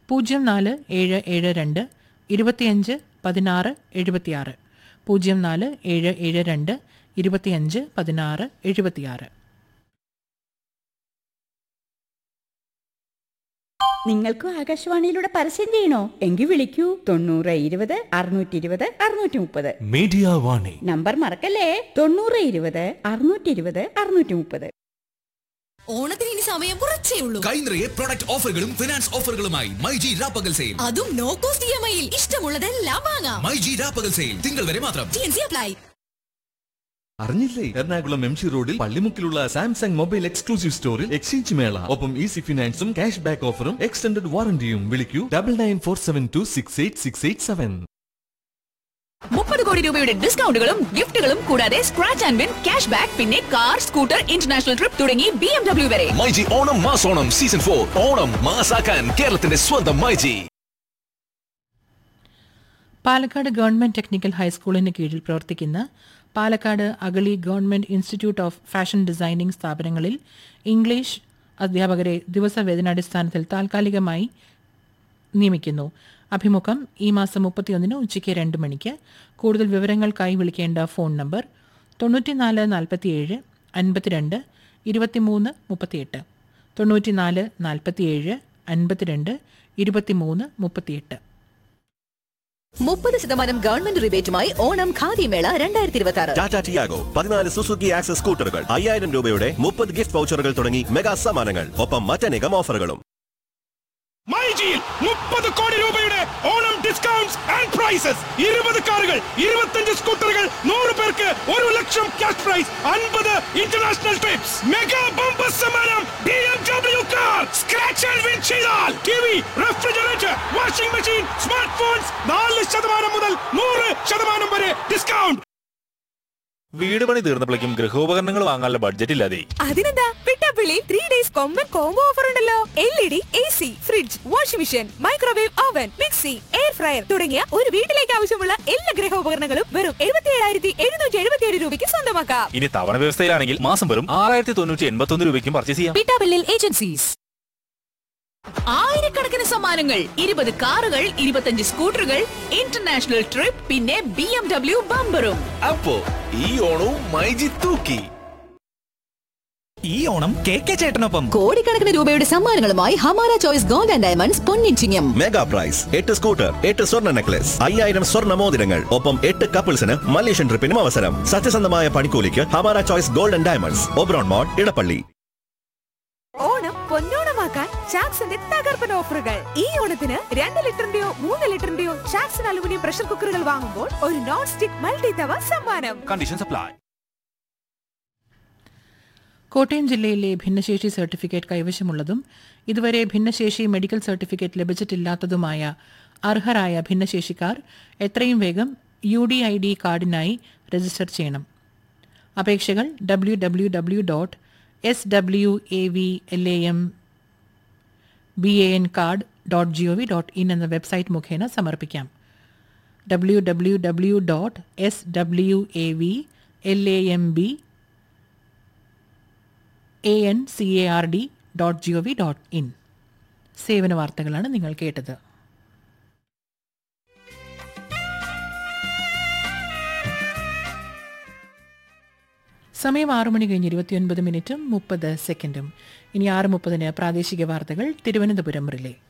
പൂജ്യം നാല് ഏഴ് ഏഴ് രണ്ട് ഇരുപത്തിയഞ്ച് പതിനാറ് എഴുപത്തിയാറ് പൂജ്യം നാല് ഏഴ് ഏഴ് രണ്ട് ഇരുപത്തിയഞ്ച് പതിനാറ് എഴുപത്തിയാറ് നിങ്ങൾക്കും ആകാശവാണിയിലൂടെ പരസ്യം ചെയ്യണോ എങ്കിൽ വിളിക്കൂ തൊണ്ണൂറ് ഇരുപത് അറുന്നൂറ്റി ഇരുപത് അറുന്നൂറ്റി മുപ്പത് മീഡിയ വാണി നമ്പർ മറക്കല്ലേ തൊണ്ണൂറ് ഇരുപത് അറുന്നൂറ്റി ഇരുപത് അറുന്നൂറ്റി മുപ്പത് ഓണത്തിന് ഇനി സമയം കുറച്ചേ ഉള്ളൂ കൈനിറയെ പ്രൊഡക്റ്റ് ഓഫറുകളും ഫിനാൻസ് ഓഫറുകളുമായി മൈജി രാപ്പകൽ സെയിൽ അതും നോ കോസ്റ്റ് ഇ എം ഐയിൽ ഇഷ്ടമുള്ളതെല്ലാം വാങ്ങാം മൈജി രാപ്പകൽ സെയിൽ തിങ്കൾ വരെ മാത്രം ടി എൻ സി അപ്ലൈ അറിഞ്ഞില്ലേ എറണാകുളം എം ജി റോഡിൽ പള്ളിമുക്കിലുള്ള സാംസങ് മൊബൈൽ എക്സ്ക്ലൂസീവ് സ്റ്റോറിൽ എക്സ്ചേഞ്ച് മേള ഒപ്പം ഈസി ഫിനാൻസും ക്യാഷ് ബാക്ക് ഓഫറും എക്സ്റ്റൻഡഡ് വാറന്റിയും വിളിക്കൂ double nine four seven two six eight six eight seven മുപ്പത് കോടി രൂപയുടെ ഡിസ്കൗണ്ടുകളും ഗിഫ്റ്റുകളും കൂടാതെ scratch and win cash back പിന്നെ കാർ സ്കൂട്ടർ ഇന്റർനാഷണൽ ട്രിപ്പ് തുടങ്ങി ബി എം ഡബ്ല്യു വരെ മൈജി ഓണം മാസോണം സീസൺ ഫോർ ഓണം മാസാക്കാൻ കേരളത്തിന്റെ സ്വന്തം മൈജി പാലക്കാട് ഗവൺമെന്റ് ടെക്നിക്കൽ ഹൈസ്കൂളിന് കീഴിൽ പ്രവർത്തിക്കുന്ന Palakkad Agali government institute of fashion designing സ്ഥാപനങ്ങളിൽ ഇംഗ്ലീഷ് അധ്യാപകരെ ദിവസവേതനാടിസ്ഥാനത്തിൽ താൽക്കാലികമായി നിയമിക്കുന്നു അഭിമുഖം ഈ മാസം മുപ്പത്തിയൊന്നിന് ഉച്ചയ്ക്ക് രണ്ട് മണിക്ക് കൂടുതൽ വിവരങ്ങൾക്കായി വിളിക്കേണ്ട ഫോൺ നമ്പർ തൊണ്ണൂറ്റിനാല് നാൽപ്പത്തിയേഴ് അൻപത്തിരണ്ട് ഇരുപത്തിമൂന്ന് മുപ്പത്തിയെട്ട് തൊണ്ണൂറ്റിനാല് നാൽപ്പത്തിയേഴ് അൻപത്തിരണ്ട് ഇരുപത്തിമൂന്ന് മുപ്പത്തിയെട്ട് മുപ്പത് ശതമാനം ഗവൺമെന്റ് റിബേറ്റുമായി ഓണം ഖാദി മേള രണ്ടായിരത്തി ഇരുപത്തി ആറ് ടാറ്റ ടിയാഗോ പതിനാല് സുസുക്കി ആക്സസ് സ്കൂട്ടറുകൾ അയ്യായിരം രൂപയുടെ മുപ്പത് ഗിഫ്റ്റ് വൗച്ചറുകൾ തുടങ്ങി മെഗാ സമ്മാനങ്ങൾ ഒപ്പം മറ്റനേകം ഓഫറുകളും മൈജിയിൽ മുപ്പത് കോടി രൂപയുടെ ഓണം ഡിസ്കൗണ്ട്സ് ആൻഡ് പ്രൈസസ് ഇരുപത് കാറുകൾ ഇരുപത്തഞ്ച് സ്കൂട്ടറുകൾ നൂറ് പേർക്ക് ഒരു ലക്ഷം ക്യാഷ് പ്രൈസ് അൻപത് ഇന്റർനാഷണൽ ട്രിപ്സ് മെഗാ ബമ്പർ സമ്മാനം B M W car scratch and win ചെയ്താൽ T V refrigerator washing machine smart phones നാല് ശതമാനം മുതൽ നൂറ് ശതമാനം വരെ ഡിസ്കൗണ്ട് വീട് പണി തീർന്നപ്പോഴേക്കും ഗൃഹോപകരണങ്ങൾ വാങ്ങാനുള്ള ബഡ്ജറ്റ് ഇല്ലാതെ അതിനെന്താ പിട്ടാപ്പിള്ളി ത്രീ ഡേയ്സ് കൊമ്പൻ കോംബോ ഓഫർ ഉണ്ടല്ലോ L E D A C fridge washing machine microwave oven mixie air fryer തുടങ്ങിയ ഒരു വീട്ടിലേക്ക് ആവശ്യമുള്ള എല്ലാ ഗൃഹോപകരണങ്ങളും വെറും എഴുപത്തി ഏഴായിരത്തി എഴുന്നൂറ്റി എഴുപത്തി ഏഴ് രൂപയ്ക്ക് സ്വന്തമാക്കാം ഇനി തവണ വ്യവസ്ഥയിലാണെങ്കിൽ മാസം വെറും ആറായിരത്തി തൊണ്ണൂറ്റി എൺപത്തി ഒന്ന് രൂപയ്ക്കും പർച്ചേസ് ചെയ്യാം പിട്ടാപ്പിള്ളിൽ ഏജൻസീസ് ആയിരക്കണക്കിന് സമ്മാനങ്ങൾ ഇരുപത് കാറുകൾ ഇരുപത്തഞ്ച് സ്കൂട്ടറുകൾ ഇന്റർനാഷണൽ ട്രിപ്പ് പിന്നെ ബി എം ഡബ്ല്യു ബമ്പറും അപ്പോ ഈ ഓണവും മൈജി തൂക്കി ഈ ഓണം കെ കെ ചേട്ടനൊപ്പം കോടിക്കണക്കിന് രൂപയുടെ സമ്മാനങ്ങളുമായി Hamara choice gold and diamonds പൊന്നിച്ചിങ്ങം മെഗാ പ്രൈസ് എട്ട് സ്കൂട്ടർ എട്ട് സ്വർണ്ണ നെക്ലസ് അയ്യായിരം സ്വർണ്ണ മോതിരങ്ങൾ ഒപ്പം എട്ട് കപ്പിൾസിന് മലേഷ്യൻ ട്രിപ്പിനും അവസരം സത്യസന്ധമായ പണിക്കൂലിക്ക് Hamara choice gold and diamonds Oberon mall Edappally Onam പൊന്നോണമാക്കാൻ ചാക്സിന്റെ തകർപ്പൻ ഓഫറുകൾ ഈ ഓണത്തിന് രണ്ട് ലിറ്ററിന്റെയോ മൂന്ന് ലിറ്ററിന്റെയോ ചാക്സൺ അലുമിനിയം പ്രഷർ കുക്കറുകൾ വാങ്ങുമ്പോൾ ഒരു നോൺ സ്റ്റിക് മൾട്ടി തവ സമ്മാനം കണ്ടീഷൻസ് അപ്ലൈ കോട്ടയം ജില്ലയിലെ ഭിന്നശേഷി സർട്ടിഫിക്കറ്റ് കൈവശമുള്ളതും ഇതുവരെ ഭിന്നശേഷി മെഡിക്കൽ സർട്ടിഫിക്കറ്റ് ലഭിച്ചിട്ടില്ലാത്തതുമായ അർഹരായ ഭിന്നശേഷിക്കാർ എത്രയും വേഗം യു ഡി ഐ ഡി കാർഡിനായി രജിസ്റ്റർ ചെയ്യണം അപേക്ഷകൾ W W W dot S W A V L A M B A N card dot G O V dot in എന്ന വെബ്സൈറ്റ് മുഖേന സമർപ്പിക്കാം W W W dot S W A V L A M B A N C A R D dot G O V dot in സേവന വാർത്തകളാണ് നിങ്ങൾ കേട്ടത് സമയം ആറു മണി കഴിഞ്ഞ് ഇരുപത്തിയൊൻപത് മിനിറ്റും മുപ്പത് സെക്കൻഡും ഇനി ആറ് മുപ്പതിന് പ്രാദേശിക വാർത്തകൾ തിരുവനന്തപുരം റിലേ